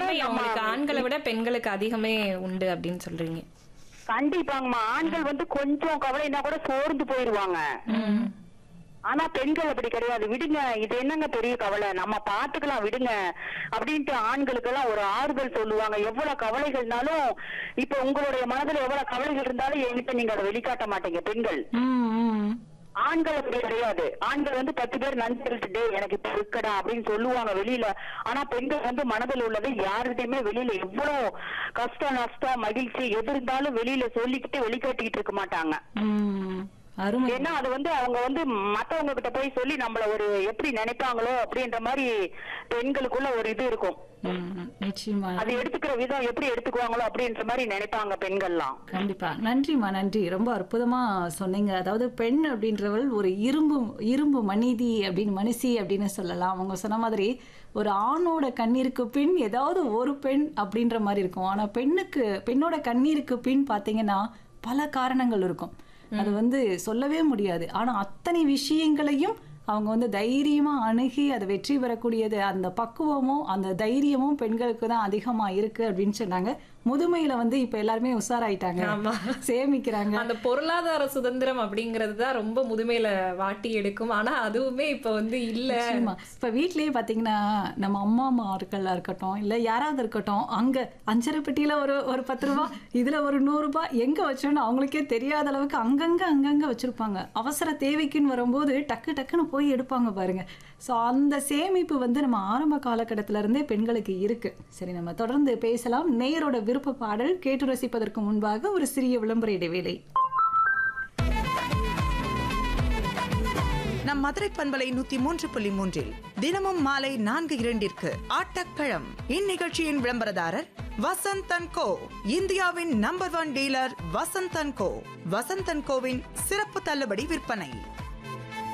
வலிமை நம்ம- அவங்களுக்கு ஆண்களை விட பெண்களுக்கு அதிகமே உண்டு அப்படின்னு சொல்றீங்க கண்டிப்பாங்கம்மா ஆண்கள் வந்து கொஞ்சம் கவலைனா கூட சோர்ந்து போயிருவாங்க ஆனா பெண்கள் அப்படி கிடையாது விடுங்க இது என்னங்க பெரிய கவலை நம்ம பாத்துக்கலாம் விடுங்க அப்படின்ட்டு ஆண்களுக்கெல்லாம் ஒரு ஆறுதல் சொல்லுவாங்க எவ்வளவு கவலைகள்னாலும் இப்ப உங்களுடைய மனதுல எவ்வளவு கவலைகள் இருந்தாலும் என்கிட்ட நீங்க அதை வெளிக்காட்ட மாட்டீங்க பெண்கள் ம், ம். ஆண்கள் அப்படி கிடையாது ஆண்கள் வந்து பத்து பேர் நன்றி டே எனக்கு இப்ப இருக்கடா அப்படின்னு சொல்லுவாங்க வெளியில ஆனா பெண்கள் வந்து மனதில் உள்ளது யாருகிட்டயுமே வெளியில எவ்வளவு கஷ்டம் நஷ்டம் மகிழ்ச்சி எது இருந்தாலும் வெளியில சொல்லிக்கிட்டு வெளிக்காட்டிக்கிட்டு இருக்க மாட்டாங்க ம். அருமை ஏன்னா அது வந்து அவங்க வந்து மத்தவங்க கிட்ட போய் சொல்லி நம்மள ஒரு எப்படி நினைப்பாங்களோ அப்படின்ற மாதிரி பெண்களுக்குள்ள ஒரு இது இருக்கும் ம், நிச்சயமா அது எடுத்துக்கிற விதம் எப்படி எடுத்துக்குவாங்களோ அப்படின்ற மாதிரி நினைப்பாங்க பெண்கள்லாம் கண்டிப்பா நன்றிம்மா நன்றி ரொம்ப அற்புதமா சொன்னீங்க அதாவது பெண் அப்படின்றவள் ஒரு இரும்பு இரும்பு மனிதி அப்படின்னு மனுஷி அப்படின்னு சொல்லலாம் அவங்க சொன்ன மாதிரி ஒரு ஆணோட கண்ணீருக்கு பின் ஏதாவது ஒரு பெண் அப்படின்ற மாதிரி இருக்கும் ஆனா பெண்ணுக்கு பெண்ணோட கண்ணீருக்கு பின் பாத்தீங்கன்னா பல காரணங்கள் இருக்கும் அது வந்து சொல்லவே முடியாது ஆனா அத்தனை விஷயங்களையும் அவங்க வந்து தைரியமா அணுகி அதை வெற்றி பெறக்கூடியது அந்த பக்குவமும் அந்த தைரியமும் பெண்களுக்கு தான் அதிகமா இருக்கு அப்படின்னு சொன்னாங்க முதுமையில வந்து இப்ப எல்லாருமே உஷாராயிட்டாங்க ஆமா. சேமிக்கிறாங்க அந்த பொருளாதார சுதந்திரம் அப்படிங்கிறது தான் ரொம்ப முதுமையில வாட்டி எடுக்கும் ஆனா அதுவுமே இப்ப வந்து இல்ல நிச்சயமா இப்ப வீட்லயே பாத்தீங்கன்னா நம்ம அம்மா அம்மார்களா இருக்கட்டும் இல்ல யாராவது இருக்கட்டும் அங்க அஞ்சரை பெட்டியில ஒரு ஒரு பத்து ரூபாய் இதுல ஒரு நூறு ரூபாய் எங்க வச்சோன்னு அவங்களுக்கே தெரியாத அளவுக்கு அங்கங்க அங்கங்க வச்சிருப்பாங்க அவசர தேவைக்குன்னு வரும்போது டக்கு டக்குன்னு போய் எடுப்பாங்க பாருங்க சோ அந்த சேமிப்பு வந்து நம்ம ஆரம்ப காலகட்டத்தில இருந்தே பெண்களுக்கு இருக்கு சரி நம்ம தொடர்ந்து பேசலாம் நேயரோட விருப்ப பாடல் கேட்டு ரசிப்பதற்கு முன்பாக ஒரு சிறிய விளம்பர இடைவேளை நம் மதுரை பண்பலை நூத்தி மூன்று புள்ளி மூன்றில் தினமும் மாலை நான்கு இரண்டிற்கு ஆட்டக்களம் இந்நிகழ்ச்சியின் விளம்பரதாரர் வசந்தன் கோ இந்தியாவின் number one dealer Vasanthan co Vasanthan கோவின் சிறப்பு தள்ளுபடி விற்பனை